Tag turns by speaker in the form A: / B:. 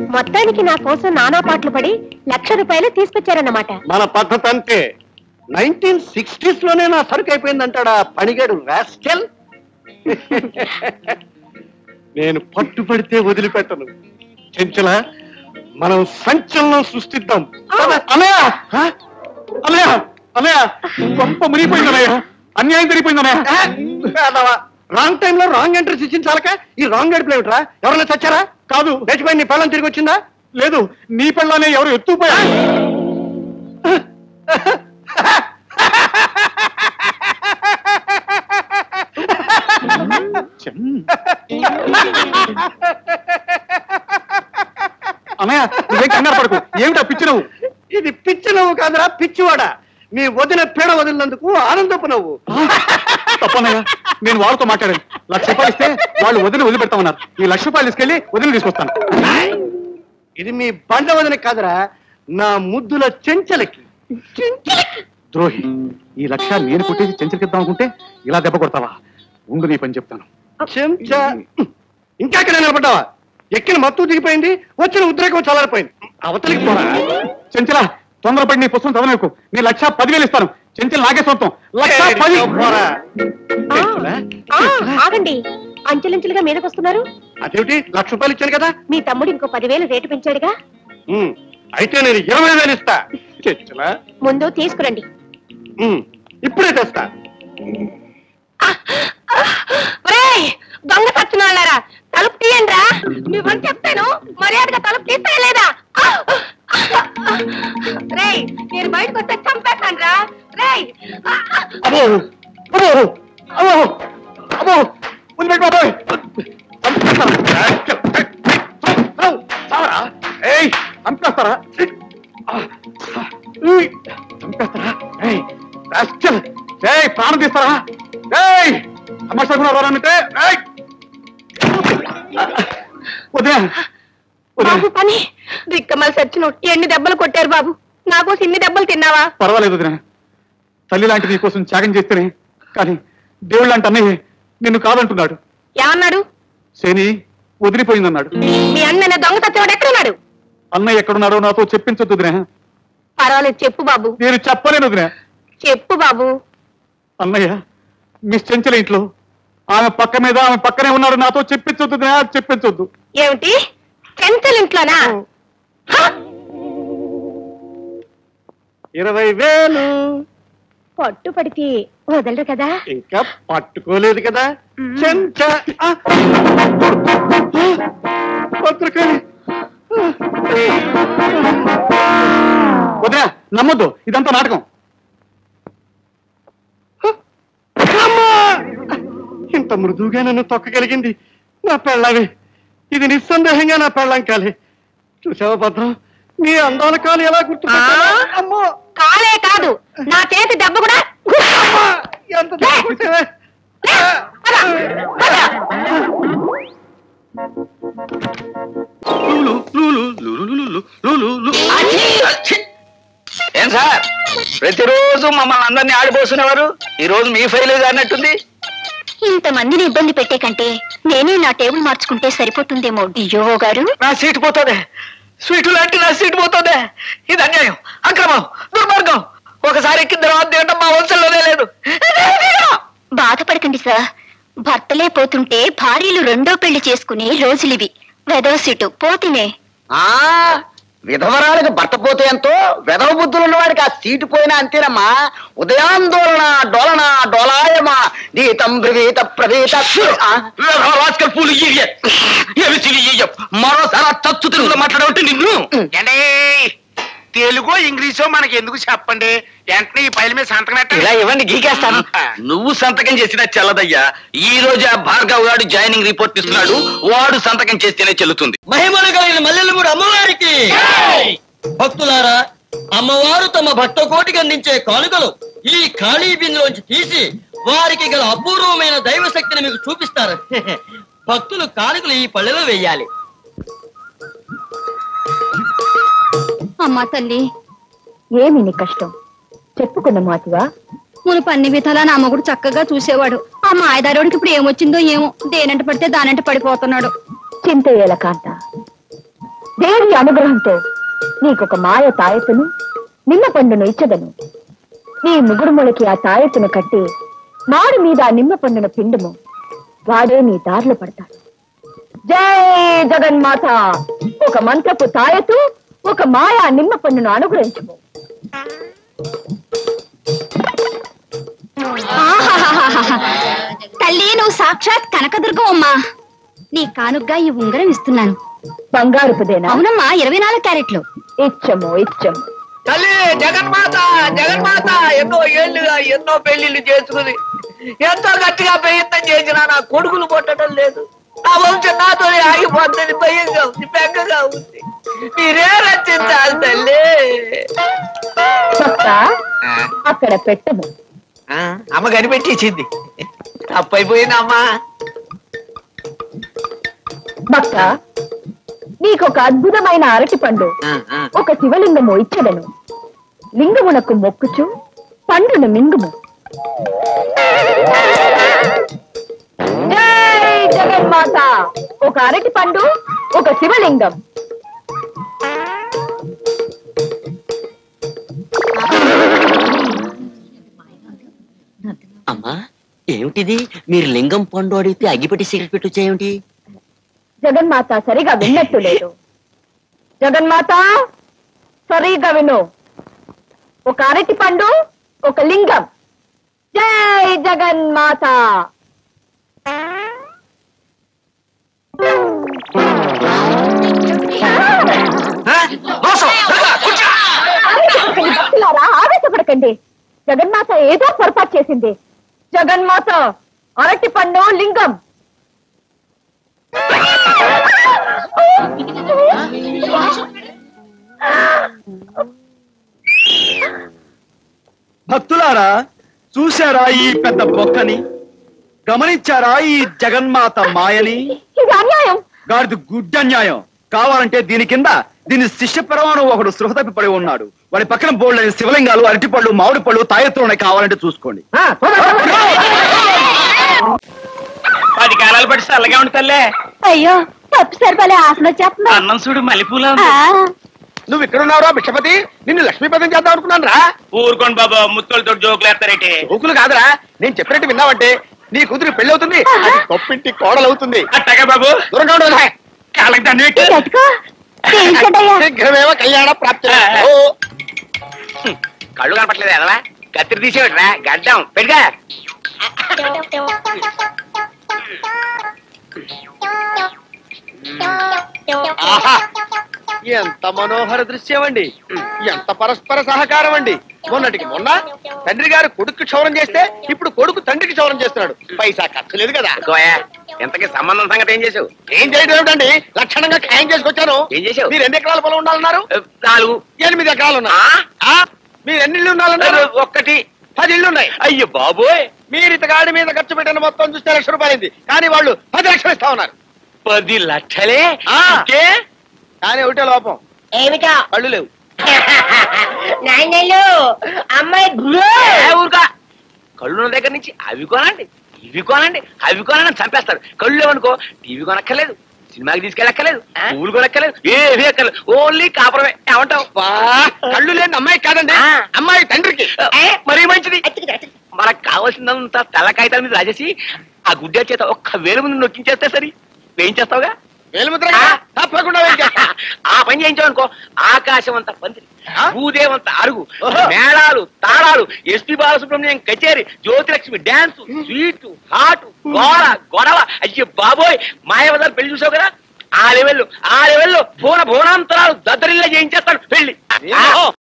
A: మొత్తానికి నా కోసం నానా పాటలు పడి లక్ష రూపాయలు తీసుకొచ్చారన్నమాట
B: మన పద్ధతి అంతే నైన్టీన్ సిక్స్టీస్ లోనే నా సరుకు అయిపోయిందంటాడా పనిగాడు రాస్కెల్ నేను పట్టుపడితే వదిలిపెట్టను చెంచల మనం సంచలనం సృష్టిద్దాం
C: అన్నయ్య అన్నయ్య అన్నయ్య గొప్ప మునిగిపోయింది అన్నయ్య అన్యాయం జరిగిపోయింది అన్నయ్య
B: రాంగ్ టైంలో రాంగ్ ఎంట్రీస్ ఇచ్చిన చాలక ఈ రాంగ్ గడిపలు ఏమిట్రా ఎవరైనా చచ్చారా
C: కాదు
B: లేచిపోయి నీ పెళ్ళం తిరిగి వచ్చిందా
C: లేదు నీ పిల్లనే ఎవరు ఎత్తుకుపోయా అన్నయ్య నువ్వేం కంగారు పడకు ఏమిటా పిచ్చి నువ్వు
B: ఇది పిచ్చి నవ్వు కాదురా పిచ్చివాడా నీ వదిన పీడ వదిలినందుకు ఆనందపు నవ్వు
C: తప్పన్నయ్య నేను వాళ్ళతో మాట్లాడాను లక్ష రూపాయలు ఇస్తే వాళ్ళు వదిలి వదిలిపెడతామన్నారు ఈ లక్ష రూపాయలు తీసుకెళ్లి వదిలి తీసుకొస్తాను
B: ఇది మీ బండ వదిన కాదురా నా ముద్దుల చెంచలకి
C: ద్రోహి ఈ లక్ష నేను కొట్టేసి చెంచలకిద్దాం అనుకుంటే ఇలా దెబ్బ కొడతావా ఉండు నీ పని చెప్తాను
B: చెంచా ఇంకా ఇక్కడ నిలబడ్డావా ఎక్కిన మత్తు దిగిపోయింది వచ్చిన ఉద్రేకం చల్లారిపోయింది అవతలికి పోరా
C: చెంచల తొందరపడి నీ పుస్తకం చదవకు నేను లక్ష పదివేలు ఇస్తాను చెంచల నాకే సొంతం లక్ష పది
B: పోరా
A: ఆ, ఆగండి అంచెలంచెలుగా మీదకొస్తున్నారు
B: అదేమిటి లక్ష రూపాయలు ఇచ్చాను కదా
A: మీ తమ్ముడు ఇంకో పదివేలు రేటు పెంచాడుగా
B: ఉమ్, అయితే నేను ఇరవై వేలు ఇస్తా చెంచలా
A: ముందు తీసుకురండి
B: ఉమ్, ఇప్పుడే తెస్తా
A: ఒరేయ్ దొంగ సచ్చినాళ్ళారా తలుపు తీయండి రా మీ పని చెప్తాను మర్యాదగా తలుపు తీస్తా లేదా రేయ్ నేను బయటకు వస్తే చంపేస్తాను రా రేయ్
C: అబ్బో అబ్బో అబ్బో అబ్బో వదిలిపెట్టు బాబోయ్ చావరా ఏయ్ చంపేస్తారా ఉయ్, చంపేస్తారా ఏయ్ రాస్కల్. ఏయ్ ప్రాణం తీస్తారా ఏయ్ సమస్య కూడా రానంటే ఏయ్ ఉదయం
A: బాబు పని దిక్కమల్ సచ్చిన ఎన్ని దెబ్బలు కొట్టారు బాబు నాకు ఇన్ని దెబ్బలు తిన్నావా
C: పర్వాలేదు వదిన తల్లి లాంటి నీ కోసం త్యాగం చేస్తేనే కానీ దేవుడు లాంటి అన్నయ్య నిన్ను కాదంటున్నాడు
A: ఏమన్నాడు
C: శని వదిలిపోయిందన్నాడు
A: మీ అన్న దొంగ సచ్చినోడు ఎక్కడున్నాడు
C: అన్నయ్య ఎక్కడున్నాడో నాతో చెప్పించొద్దు వదిన
A: పర్వాలేదు చెప్పు బాబు
C: నేను చెప్పలేను వదిన
A: చెప్పు బాబు
C: అన్నయ్య మిస్ చెంచల ఇంట్లో ఆమె పక్క మీద ఆమె పక్కనే ఉన్నాడు నాతో చెప్పించొద్దు వదినా, చెప్పించొద్దు
A: ఏమిటి చెంచల్ ఇంట్లోనా హ!
B: ఇరవై వేలు
A: పట్టుపడితే వదలరు కదా
B: ఇంకా పట్టుకోలేదు కదా చెంచ ఆ! పత్రికని
C: వదినా నమ్మొద్దు ఇదంతా నాటకం
B: అమ్మా! ఇంత మృదువుగా నన్ను తొక్కగలిగింది నా పెళ్ళవి ఇది నిస్సందేహంగా నా పెళ్ళం కాలే చూసావా భద్రం నీ అందాల కాలు ఎలా గుర్తు అమ్మో
A: కాలే కాదు నా చేతి దెబ్బ కూడా
B: అమ్మా! ఎంత దెబ్బ కొట్టావే?
D: ఏం సార్ ప్రతిరోజు మమ్మల్ని అందరినీ ఆడిపోస్తున్నవారు ఈ రోజు మీ ఫైల్ అన్నట్టుంది
A: ఇంతమందిని ఇబ్బంది పెట్టే కంటే నేనే నా టేబుల్ మార్చుకుంటే సరిపోతుందేమో డియో గారు
D: నా సీటు పోతుంది స్వీటు లాంటి నా సీటు పోతుంది ఇది అన్యాయం అక్రమం దుర్మార్గం ఒకసారి ఎక్కిన తర్వాత తినడం మా వంశంలోనే లేదు
A: బాధపడకండి సార్ భర్తలే పోతుంటే భార్యలు రెండో పెళ్లి చేసుకునే రోజులివి వెదవ సీటు పోతినే
D: ఆ విధవరాలకు భర్త పోతే ఎంతో విధవ బుద్ధులు ఉన్నవాడికి ఆ సీటు పోయినా అంతేనమ్మా ఉదయాందోళన డోలన డోలాయమా నీతం బ్రవీత ప్రవీత మరోసారి తచ్చు తెలుగులో మాట్లాడవంటే నిన్ను
E: అంటే తెలుగు ఇంగ్లీషో మనకి ఎందుకు చెప్పండి వెంటనే ఈ పైల మీద సంతకం
D: ఇలా
E: పెట్టండి
D: ఇవ్వండి గీకేస్తాను నువ్వు సంతకం చేసినా చెల్లదయ్యా ఈ రోజు ఆ భార్గవ్ గారు జాయినింగ్ రిపోర్ట్ ఇస్తున్నాడు వాడు సంతకం చేస్తేనే చెల్లుతుంది
F: మహిమలు కలిగిన మల్లెలమూడు అమ్మవారికి భక్తులారా అమ్మవారు తమ భక్త కోటికి అందించే కానుకలు ఈ ఖాళీ బిందులోంచి తీసి వారికి గల అపూర్వమైన దైవ శక్తిని మీకు చూపిస్తారు భక్తులు కానుకలు ఈ పళ్ళెలో వేయాలి
A: అమ్మా తల్లి ఏమి నీ కష్టం చెప్పుకున్న మాటివా మునుపు అన్ని విధాలా నా మొగుడు చక్కగా చూసేవాడు ఆ మాయదారోడికి ఇప్పుడు ఏమొచ్చిందో ఏమో దేనంట పడితే దానంట పడిపోతున్నాడు చింత కాంత దేవి అనుగ్రహంతో నీకొక మాయ తాయెత్తును నిమ్మ పండును ఇచ్చదను నీ ముగుడుములకి ఆ తాయెత్తును కట్టి మాడు మీద ఆ నిమ్మ పండును పిండుము వాడే నీ దారిలో పడతాడు జై జగన్మాత ఒక మంత్రపు తాయెత్తు ఒక మాయా నిమ్మ పండును అనుగ్రహించము
G: తల్లి నువ్వు సాక్షాత్ కనకదుర్గం అమ్మా నీ కానుగ్గా ఈ ఉంగరం ఇస్తున్నాను
A: బంగారుపుదేనా
G: అవునమ్మా ఇరవై నాలుగు క్యారెట్లు
A: ఇచ్చము ఇచ్చము
F: తల్లి జగన్మాత జగన్మాత ఎన్నో ఏళ్లుగా ఎన్నో పెళ్లిళ్ళు చేసుకుని ఎంతో గట్టిగా ప్రయత్నం చేసినా నా కొడుకులు కొట్టడం లేదు నా వంశం నాతో ఆగిపోతుంది భయంగా ఉంది బెంగగా ఉంది మీరే రచించాలి తల్లి
A: భక్త అక్కడ పెట్టము
F: ఆ, అమ్మ కనిపెట్టేసింది తప్పైపోయిందమ్మా
A: భక్త నీకొక అద్భుతమైన అరటి పండు
F: ఆ, ఆ.
A: ఒక శివలింగము ఇచ్చదను లింగమునకు మొక్కుచు పండును మింగుము జై జగన్మాత ఒక అరటి పండు ఒక శివలింగం
H: అమ్మా ఏమిటిది మీరు లింగం పండు అడిగితే అగ్గిపెట్టి సిగరెట్ పెట్టి వచ్చేయేమిటి
A: జగన్మాత సరిగా విన్నట్టు లేదు జగన్మాత సరిగా విను ఒక అరటి పండు ఒక లింగం జై జగన్మాత
F: ఆ? మోసం! దొంగ! కూర్చో!
A: ఆవేశపడకండి, భక్తులారా ఆవేశపడకండి జగన్మాత ఏదో పొరపాటు చేసింది జగన్మాత అరటి పండు లింగం
C: భక్తులారా చూశారా ఈ పెద్ద బొక్కని గమనించారా ఈ జగన్మాత మాయని
A: ఇది అన్యాయం
C: గాడిది గుడ్డ అన్యాయం కావాలంటే దీని కింద దీని శిష్య పరమాణు ఒకడు సృహ తప్పి పడి ఉన్నాడు వాడి పక్కన బోల్డని శివలింగాలు అరటిపళ్ళు మామిడి పళ్ళు తాయెత్తులు ఉన్నాయి కావాలంటే చూసుకోండి
E: పది కాలాలు పట్టి చల్లగా ఉండి తల్లే
A: అయ్యో పప్పు సరిపలే ఆసన వచ్చేస్తుంది
E: అన్నం చూడు మల్లెపూల
C: నువ్వు ఇక్కడ ఉన్నావురా భిక్షపతి నిన్ను లక్ష్మీపదం చేద్దాం అనుకున్నాను రా
E: ఊరుకోండి బాబా ముత్తలతో జోకులు వేస్తారేటి
C: ఊకులు కాదురా నేను చెప్పినట్టు విన్నావంటే నీ కూతురు పెళ్లి అవుతుంది అది గొప్పింటి కోడలు అవుతుంది
E: అట్టగా బాబు
C: దూరంగా ఉండదు
E: కాళ్ళకి దండ పెట్టి
C: శీఘ్రమేవ కళ్యాణ ప్రాప్తి ఓ
E: కళ్ళు కనపట్లేదు ఎదవా కత్తిరి తీసేవిట్రా గడ్డం పెరిగా
C: ఆహా ఎంత మనోహర దృశ్యం అండి ఎంత పరస్పర సహకారం అండి మొన్నటికి మొన్న తండ్రి గారు కొడుకు క్షౌరం చేస్తే ఇప్పుడు కొడుకు తండ్రికి క్షౌరం చేస్తున్నాడు పైసా ఖర్చు లేదు కదా
E: గోయా ఎంతకి సంబంధం సంగతి ఏం చేసావు
C: ఏం చేయడం ఏమిటండి లక్షణంగా ఖాయం చేసుకొచ్చాను
E: ఏం చేసావు?
C: మీరు ఎన్ని ఎకరాల పొలం ఉండాలన్నారు
E: నాలుగు
C: ఎనిమిది ఎకరాలు ఉన్నా
E: ఆ?
C: మీరు ఎన్ని ఇళ్ళు ఉండాలన్నారు
E: ఒక్కటి
C: పది ఇళ్ళు ఉన్నాయి
E: అయ్యో బాబోయ్
C: మీరు ఇతగాడి మీద ఖర్చు పెట్టిన మొత్తం చూస్తే లక్ష రూపాయలైంది కానీ వాళ్ళు పది లక్షలు ఇస్తా ఉన్నారు
E: పది లక్షలే
C: ఆ.
E: ఇంకే?
C: కానీ ఒకటే లోపం
I: ఏమిటా
C: కళ్ళు లేవు
I: నాయనలు అమ్మాయి
E: ఏ ఊరుకా కళ్ళు ఉన్న దగ్గర నుంచి అవి కొనండి ఇవి కొనండి అవి కొనండి అని చంపేస్తారు కళ్ళు లేవనుకో టీవీ కొనక్కర్లేదు సినిమాకి తీసుకెళ్ళక్కర్లేదు పువ్వులు కొనక్కర్లేదు ఏవి అక్కర్లేదు ఓన్లీ కాపురమే ఏమంటావు
C: బా, కళ్ళు లేని అమ్మాయి కాదండి
E: ఆ.
C: అమ్మాయి తండ్రికి
E: ఏ, మరీ మంచిది మనకు కావాల్సిందంతా తెల్ల కాగితాల మీద రాసేసి ఆ గుడ్డ చేత ఒక్క వేలు ముందు నొక్కించేస్తే సరి వేయించేస్తావుగా
C: వేలుముద్ర కదా? తప్పకుండా వేయించేస్తా.
E: ఆ పని చేయించావనుకో ఆకాశం అంత పందిరి
C: ఆ?
E: భూదేవంత అరుగు
C: ఓహో.
E: మేళాలు తాళాలు ఎస్పి బాలసుబ్రహ్మణ్యం కచేరి జ్యోతిలక్ష్మి డాన్స్ స్వీట్ హాట్ గోడ గొడవ అయ్యో బాబోయ్ మాయవదాలు పెళ్లి చూసావు కదా ఆ లెవెల్లో ఆ లెవెల్లో భువన భువనాంతరాలు దద్దరిల్లా చేయించేస్తాడు పెళ్లి
C: ఏమో?